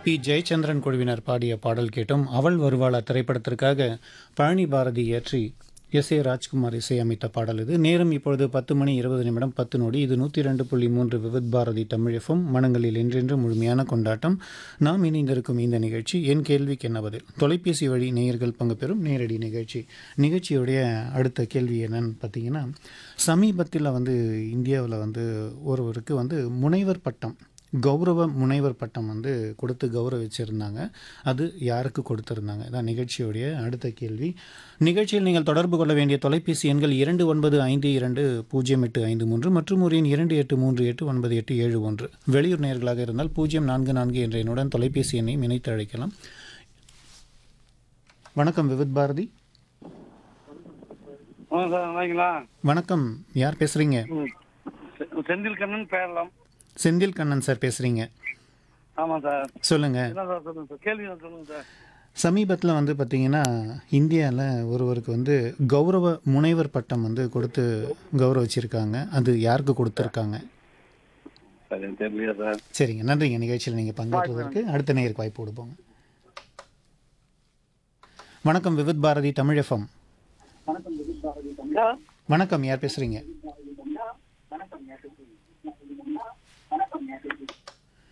B Jayachandran குழுவினர் பாடிய பாடல் கேட்டோம் அவள் வருவாளா திரைப்படத்திற்காக பழனி பாரதி இயற்றி எஸ் ஏ ராஜ்குமார் இசையமைத்த பாடல் இது நேரம் இப்பொழுது பத்து மணி இருபது நிமிடம் பத்து நொடி இது நூற்றி ரெண்டு புள்ளி மூன்று விவித் பாரதி தமிழஃபம் மனங்களில் என்றென்று முழுமையான கொண்டாட்டம் நாம் இணைந்திருக்கும் இந்த நிகழ்ச்சி என் கேள்விக்கு என்ன பதில் தொலைபேசி வழி நேயர்கள் பங்கு பெறும் நேரடி நிகழ்ச்சி நிகழ்ச்சியுடைய அடுத்த கேள்வி என்னன்னு பார்த்தீங்கன்னா சமீபத்தில் வந்து இந்தியாவில் வந்து ஒருவருக்கு வந்து முனைவர் பட்டம் கௌரவ முனைவர் பட்டம் வந்து கொடுத்து கௌரவிச்சிருந்தாங்க அது யாருக்கு கொடுத்திருந்தாங்க இதான் நிகழ்ச்சியுடைய அடுத்த கேள்வி நிகழ்ச்சியில் நீங்கள் தொடர்பு கொள்ள வேண்டிய தொலைபேசி எண்கள் இரண்டு ஒன்பது ஐந்து இரண்டு பூஜ்ஜியம் எட்டு ஐந்து மூன்று மற்றும் ஒரு எண் இரண்டு எட்டு மூன்று எட்டு ஒன்பது எட்டு ஏழு ஒன்று வெளியூர் நேர்களாக இருந்தால் பூஜ்ஜியம் நான்கு நான்கு என்ற எண்ணுடன் தொலைபேசி எண்ணையும் இணைத்து அழைக்கலாம் வணக்கம் விவித் பாரதி ஆ சார் வாங்கிங்களா வணக்கம் யார் பேசுகிறீங்க ம் செ- செந்தில் கண்ணன் பேரலாம் செந்தில் கண்ணன் சார் பேசுகிறீங்க ஆமாம் சார் சொல்லுங்கள் என்ன சார் சொல்லுங்கள் சார் கேள்வி என்ன சொல்லுங்கள் சார் சமீபத்தில் வந்து பார்த்திங்கன்னா இந்தியாவில் ஒருவருக்கு வந்து கௌரவ முனைவர் பட்டம் வந்து கொடுத்து கௌரவிச்சிருக்காங்க அது யாருக்கு கொடுத்துருக்காங்க சார் எனக்கு தெரியலையா சார் சரிங்க நன்றிங்க நிகழ்ச்சியில் நீங்கள் பங்கேற்றதற்கு அடுத்த நேருக்கு வாய்ப்பு கொடுப்போங்க வணக்கம் விவித் பாரதி தமிழ் எஃப்எம் சார் வணக்கம் யார் பேசுகிறீங்க